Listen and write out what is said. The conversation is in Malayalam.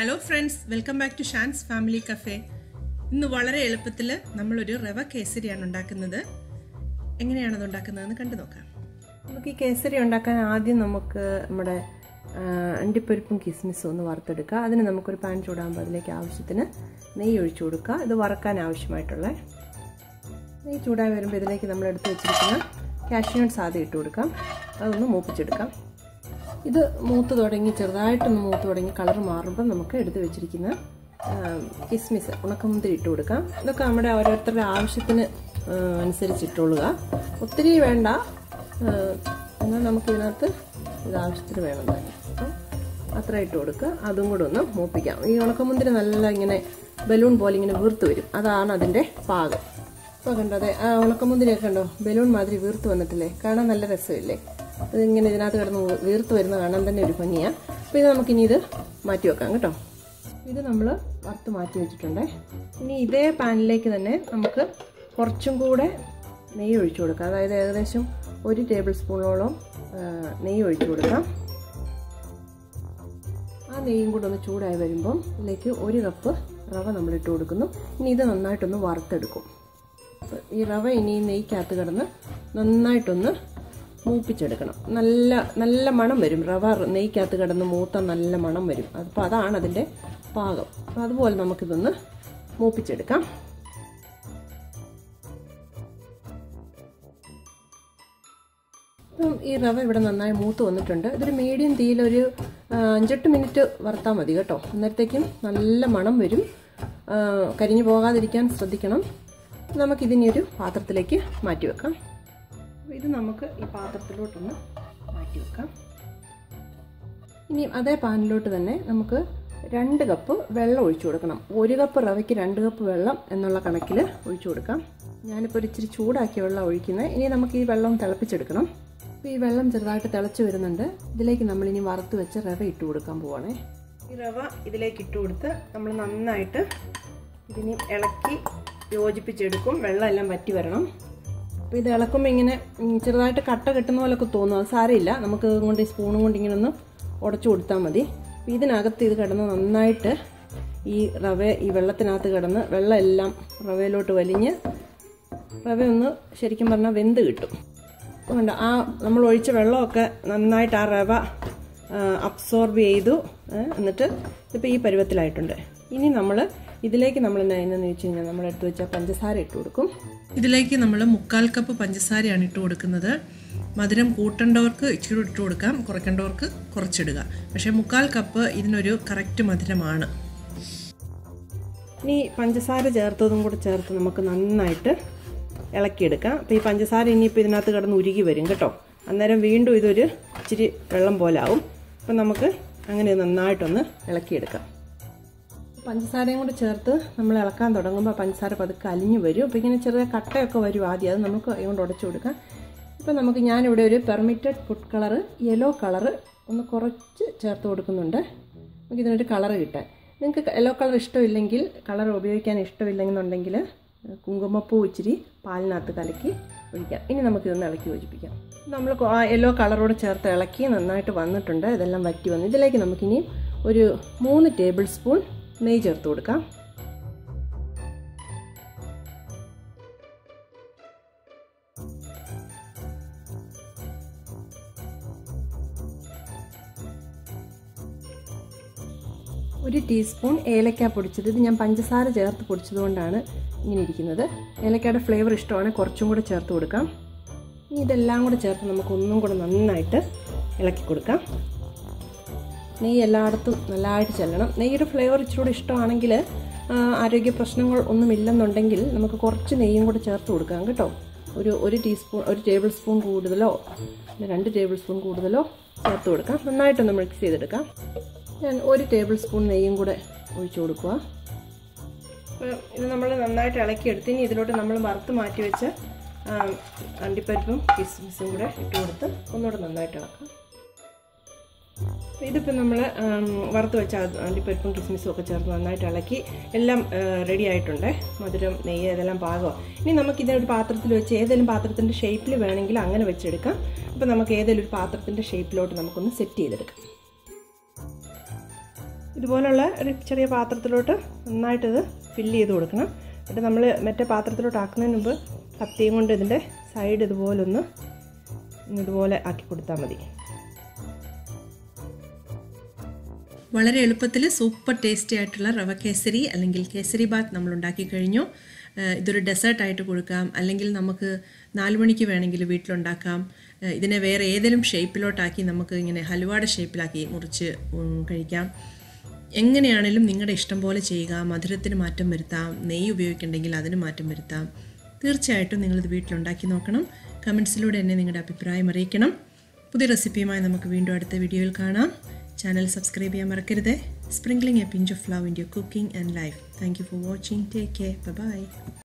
hello friends welcome back to Shan's family cafe ഇന്ന് വളരെ എളുപ്പത്തിൽ നമ്മളൊരു റവ കേസരിയാണ് ഉണ്ടാക്കുന്നത് എങ്ങനെയാണ് അത് ഉണ്ടാക്കുന്നതെന്ന് കണ്ടു നോക്കാം നമുക്ക് ഈ കേസരി ഉണ്ടാക്കാൻ ആദ്യം നമുക്ക് നമ്മുടെ ആ, അണ്ടിപ്പരിപ്പും കിസ്മിസും ഒന്ന് വറുത്തെടുക്കുക അതിന് നമുക്കൊരു പാൻ ചൂടാകുമ്പോൾ അതിലേക്ക് ആവശ്യത്തിന് നെയ്യ് ഒഴിച്ചു കൊടുക്കുക ഇത് വറക്കാൻ ആവശ്യമായിട്ടുള്ള നെയ്യ് ചൂടായി വരുമ്പോൾ ഇതിലേക്ക് നമ്മൾ എടുത്ത് വെച്ചിരിക്കുന്ന കാഷ്യൂനട്ട്സ് ആദ്യം ഇട്ട് കൊടുക്കാം അതൊന്ന് മൂപ്പിച്ചെടുക്കാം ഇത് മൂത്ത് തുടങ്ങി ചെറുതായിട്ടൊന്ന് മൂത്ത് തുടങ്ങി കളർ മാറുമ്പോൾ നമുക്ക് എടുത്ത് വെച്ചിരിക്കുന്ന ആ, കിസ്മിസ് ഉണക്കമുന്തിരി ഇട്ട് കൊടുക്കാം ഇതൊക്കെ നമ്മുടെ ഓരോരുത്തരുടെ ആവശ്യത്തിന് ആ, അനുസരിച്ച് ഇട്ടുകൊള്ളുക ഒത്തിരി വേണ്ട ആ, എന്നാൽ നമുക്ക് ഇതിനകത്ത് ഇത് ആവശ്യത്തിന് വേണം തന്നെ അപ്പം അത്ര ഇട്ട് കൊടുക്കുക അതും കൂടെ ഒന്ന് മൂപ്പിക്കാം ഈ ഉണക്കമുന്തിരി നല്ല ഇങ്ങനെ ബലൂൺ പോലെ ഇങ്ങനെ വീർത്ത് വരും അതാണ് അതിൻ്റെ പാകം ഇപ്പോൾ കണ്ടോ അതെ ആ ഉണക്കമുന്തിരിയൊക്കെ കണ്ടോ ബലൂൺ മാതിരി വീർത്ത് വന്നിട്ടില്ലേ കാണാൻ നല്ല രസമില്ലേ ഇതിങ്ങനെ ഇതിനകത്ത് കിടന്ന് വീ- വീർത്ത് വരുന്ന കാണാൻ തന്നെ ഒരു ഭംഗിയാണ് അപ്പോൾ ഇത് നമുക്കിനി ഇത് മാറ്റി വെക്കാം കേട്ടോ ഇത് നമ്മൾ വറുത്ത് മാറ്റി വെച്ചിട്ടുണ്ട് ഇനി ഇതേ പാനിലേക്ക് തന്നെ നമുക്ക് കുറച്ചും കൂടെ നെയ്യ് ഒഴിച്ചു കൊടുക്കാം അതായത് ഏകദേശം ഒരു ടേബിൾ സ്പൂണോളം ആ, നെയ്യ് ഒഴിച്ചു കൊടുക്കാം ആ നെയ്യും കൂടെ ഒന്ന് ചൂടായി വരുമ്പം ഇതിലേക്ക് ഒരു കപ്പ് റവ നമ്മൾ ഇട്ട് കൊടുക്കുന്നു ഇനി ഇത് നന്നായിട്ടൊന്ന് വറുത്തെടുക്കും അപ്പോൾ ഈ റവ ഇനി ഈ നെയ്ക്കകത്ത് കിടന്ന് നന്നായിട്ടൊന്ന് മൂപ്പിച്ചെടുക്കണം നല്ല നല്ല മണം വരും റവ നെയ്ക്കകത്ത് കിടന്ന് മൂത്ത നല്ല മണം വരും അപ്പോൾ അതാണ് അതിൻ്റെ പാകം അപ്പോൾ അതുപോലെ നമുക്കിതൊന്ന് മൂപ്പിച്ചെടുക്കാം ഇപ്പം ഈ റവ ഇവിടെ നന്നായി മൂത്ത് വന്നിട്ടുണ്ട് ഇതൊരു മീഡിയം തീയിലൊരു ആ, അഞ്ചെട്ട് മിനിറ്റ് വറുത്താൽ മതി കേട്ടോ അന്നേരത്തേക്കും നല്ല മണം വരും ആ, കരിഞ്ഞു പോകാതിരിക്കാൻ ശ്രദ്ധിക്കണം നമുക്കിതിനി ഒരു പാത്രത്തിലേക്ക് മാറ്റി വെക്കാം അപ്പോൾ ഇത് നമുക്ക് ഈ പാത്രത്തിലോട്ടൊന്ന് മാറ്റി വെക്കാം ഇനി അതേ പാനിലോട്ട് തന്നെ നമുക്ക് രണ്ട് കപ്പ് വെള്ളം ഒഴിച്ചു കൊടുക്കണം ഒരു കപ്പ് റവയ്ക്ക് രണ്ട് കപ്പ് വെള്ളം എന്നുള്ള കണക്കിൽ ഒഴിച്ചു കൊടുക്കാം ഞാനിപ്പോൾ ഒരു ഇച്ചിരി ചൂടാക്കിയ വെള്ളം ഒഴിക്കുന്നത് ഇനി നമുക്ക് ഈ വെള്ളം തിളപ്പിച്ചെടുക്കണം അപ്പോൾ ഈ വെള്ളം ചെറുതായിട്ട് തിളച്ച് വരുന്നുണ്ട് ഇതിലേക്ക് നമ്മൾ ഇനി വറുത്ത് വെച്ച റവ ഇട്ട് കൊടുക്കാൻ പോവാണേ ഈ റവ ഇതിലേക്ക് ഇട്ട് കൊടുത്ത് നമ്മൾ നന്നായിട്ട് ഇതിനി ഇളക്കി യോജിപ്പിച്ചെടുക്കും വെള്ളം എല്ലാം വറ്റി വരണം അപ്പോൾ ഇത് ഇളക്കുമ്പോൾ ഇങ്ങനെ ഉം, ചെറുതായിട്ട് കട്ട കെട്ടുന്ന പോലൊക്കെ തോന്നും അത് സാരമില്ല നമുക്ക് ഇത് കൊണ്ട് ഈ സ്പൂണും കൊണ്ട് ഇങ്ങനെ ഒന്ന് ഉടച്ചു കൊടുത്താൽ മതി അപ്പോൾ ഇതിനകത്ത് ഇത് കിടന്ന് നന്നായിട്ട് ഈ റവ ഈ വെള്ളത്തിനകത്ത് കിടന്ന് വെള്ളം എല്ലാം റവയിലോട്ട് വലിഞ്ഞ് റവ ഒന്ന് ശരിക്കും പറഞ്ഞാൽ വെന്ത് കിട്ടും അതുകൊണ്ട് ആ നമ്മൾ ഒഴിച്ച വെള്ളമൊക്കെ നന്നായിട്ട് ആ റവ അബ്സോർബ് ചെയ്തു ഏ, എന്നിട്ട് ഇപ്പോൾ ഈ പരുവത്തിലായിട്ടുണ്ട് ഇനി നമ്മൾ ഇതിലേക്ക് നമ്മൾ എന്നാ ചെയ്യുന്നതെന്ന് വെച്ച് കഴിഞ്ഞാൽ നമ്മൾ എടുത്ത് വെച്ച പഞ്ചസാര ഇട്ട് കൊടുക്കും ഇതിലേക്ക് നമ്മൾ മുക്കാൽ കപ്പ് പഞ്ചസാരയാണ് ഇട്ട് കൊടുക്കുന്നത് മധുരം കൂട്ടേണ്ടവർക്ക് ഇച്ചിരി ഇട്ട് കൊടുക്കാം കുറയ്ക്കേണ്ടവർക്ക് കുറച്ചിടുക പക്ഷേ മുക്കാൽ കപ്പ് ഇതിനൊരു കറക്റ്റ് മധുരമാണ് ഇനി പഞ്ചസാര ചേർത്തതും കൂടെ ചേർത്ത് നമുക്ക് നന്നായിട്ട് ഇളക്കിയെടുക്കാം അപ്പോൾ ഈ പഞ്ചസാര ഇനിയിപ്പോൾ ഇതിനകത്ത് കിടന്ന് ഉരുകി വരും കേട്ടോ അന്നേരം വീണ്ടും ഇതൊരു ഇച്ചിരി വെള്ളം പോലെ ആവും അപ്പം നമുക്ക് അങ്ങനെ ഇത് നന്നായിട്ടൊന്ന് ഇളക്കിയെടുക്കാം പഞ്ചസാരയും കൂടെ ചേർത്ത് നമ്മൾ ഇളക്കാൻ തുടങ്ങുമ്പോൾ പഞ്ചസാര പതുക്കെ അലിഞ്ഞു വരും അപ്പോൾ ഇങ്ങനെ ചെറിയ കട്ടയൊക്കെ വരും ആദ്യം അത് നമുക്ക് കൈ കൊണ്ട് ഉടച്ചു കൊടുക്കാം ഇപ്പം നമുക്ക് ഞാനിവിടെ ഒരു permitted food colour yellow colour ഒന്ന് കുറച്ച് ചേർത്ത് കൊടുക്കുന്നുണ്ട് നമുക്ക് ഇതിനൊരു കളറ് കിട്ടാൻ നിങ്ങൾക്ക് യെല്ലോ കളർ ഇഷ്ടമില്ലെങ്കിൽ കളർ ഉപയോഗിക്കാൻ ഇഷ്ടമില്ലെന്നുണ്ടെങ്കിൽ കുങ്കുമപ്പൂ ഇച്ചിരി പാലിനകത്ത് കലക്കി ഒഴിക്കാം ഇനി നമുക്കിതൊന്ന് ഇളക്കി യോജിപ്പിക്കാം നമ്മൾ ആ യെല്ലോ കളറോട് ചേർത്ത് ഇളക്കി നന്നായിട്ട് വന്നിട്ടുണ്ട് ഇതെല്ലാം വറ്റി വന്നു ഇതിലേക്ക് നമുക്കിനി ഒരു മൂന്ന് ടേബിൾ സ്പൂൺ നെയ്യ് ചേർത്ത് കൊടുക്കാം ഒരു ടീസ്പൂൺ ഏലക്ക പൊടിച്ചത് ഇത് ഞാൻ പഞ്ചസാര ചേർത്ത് പൊടിച്ചതുകൊണ്ടാണ് ഇങ്ങനെ ഇരിക്കുന്നത് ഏലക്കയുടെ ഫ്ലേവർ ഇഷ്ടമാണ് കുറച്ചും കൂടെ ചേർത്ത് കൊടുക്കാം ഇനി ഇതെല്ലാം കൂടെ ചേർത്ത് നമുക്ക് ഒന്നും കൂടെ നന്നായിട്ട് ഇളക്കി കൊടുക്കാം നെയ്യ് എല്ലായിടത്തും നല്ലതായിട്ട് ചെല്ലണം നെയ്യുടെ ഫ്ലേവർ ഇച്ചിരി കൂടെ ഇഷ്ടമാണെങ്കിൽ ആ, ആരോഗ്യ പ്രശ്നങ്ങൾ ഒന്നുമില്ലെന്നുണ്ടെങ്കിൽ നമുക്ക് കുറച്ച് നെയ്യും കൂടെ ചേർത്ത് കൊടുക്കാം കേട്ടോ ഒരു ഒരു ടീസ്പൂൺ ഒരു ടേബിൾ സ്പൂൺ കൂടുതലോ പിന്നെ രണ്ട് ടേബിൾ സ്പൂൺ കൂടുതലോ ചേർത്ത് കൊടുക്കാം നന്നായിട്ടൊന്ന് മിക്സ് ചെയ്തെടുക്കാം ഞാൻ ഒരു ടേബിൾ സ്പൂൺ നെയ്യും കൂടെ ഒഴിച്ചു കൊടുക്കുക അപ്പോൾ ഇത് നമ്മൾ നന്നായിട്ട് ഇളക്കിയെടുത്ത് ഇനി ഇതിലോട്ട് നമ്മൾ വറുത്ത് മാറ്റി വെച്ച ആ, അണ്ടിപ്പരിപ്പും കിസ്മിസും കൂടെ ഇട്ട് കൊടുത്ത് ഒന്നുകൂടെ നന്നായിട്ട് ഇളക്കാം ഇതിപ്പോൾ നമ്മൾ വറുത്ത് വെച്ച അണ്ടിപ്പരിപ്പും കിസ്മിസും ഒക്കെ ചേർത്ത് നന്നായിട്ട് ഇളക്കി എല്ലാം റെഡി ആയിട്ടുണ്ട് മധുരം നെയ്യ് ഇതെല്ലാം പാകമാണ് ഇനി നമുക്ക് ഇതിനൊരു പാത്രത്തിൽ വെച്ച് ഏതെങ്കിലും പാത്രത്തിൻ്റെ ഷേപ്പിൽ വേണമെങ്കിൽ അങ്ങനെ വെച്ചെടുക്കാം അപ്പോൾ നമുക്ക് ഏതെങ്കിലും ഒരു പാത്രത്തിൻ്റെ ഷേപ്പിലോട്ട് നമുക്കൊന്ന് സെറ്റ് ചെയ്തെടുക്കാം ഇതുപോലുള്ള ഒരു ചെറിയ പാത്രത്തിലോട്ട് നന്നായിട്ടിത് ഫില്ല് ചെയ്ത് കൊടുക്കണം എന്നിട്ട് നമ്മൾ മറ്റേ പാത്രത്തിലോട്ട് ആക്കുന്നതിന് മുമ്പ് കത്തിയും കൊണ്ട് ഇതിൻ്റെ സൈഡ് ഇതുപോലൊന്ന് ഇതുപോലെ ആക്കി കൊടുത്താൽ മതി വളരെ എളുപ്പത്തിൽ സൂപ്പർ ടേസ്റ്റി ആയിട്ടുള്ള റവ കേസരി അല്ലെങ്കിൽ കേസരി ബാത്ത് നമ്മൾ ഉണ്ടാക്കി കഴിഞ്ഞു ഏഹ് ഇതൊരു ഡെസേർട്ടായിട്ട് കൊടുക്കാം അല്ലെങ്കിൽ നമുക്ക് നാല് മണിക്ക് വേണമെങ്കിൽ വീട്ടിലുണ്ടാക്കാം ഏഹ് ഇതിനെ വേറെ ഏതെങ്കിലും ഷേപ്പിലോട്ടാക്കി നമുക്ക് ഇങ്ങനെ ഹലുവയുടെ ഷേപ്പിലാക്കി മുറിച്ച് ഉം, കഴിക്കാം എങ്ങനെയാണേലും നിങ്ങളുടെ ഇഷ്ടം പോലെ ചെയ്യുക മധുരത്തിന് മാറ്റം വരുത്താം നെയ്യ് ഉപയോഗിക്കുന്നുണ്ടെങ്കിൽ അതിന് മാറ്റം വരുത്താം തീർച്ചയായിട്ടും നിങ്ങളിത് വീട്ടിലുണ്ടാക്കി നോക്കണം കമൻസിലൂടെ എന്നെ നിങ്ങളുടെ അഭിപ്രായം അറിയിക്കണം പുതിയ റെസിപ്പിയുമായി നമുക്ക് വീണ്ടും അടുത്ത വീഡിയോയിൽ കാണാം ചാനൽ സബ്സ്ക്രൈബ് ചെയ്യാൻ മറക്കരുത് sprinkling a pinch of love in your cooking and life thank you for watching take care by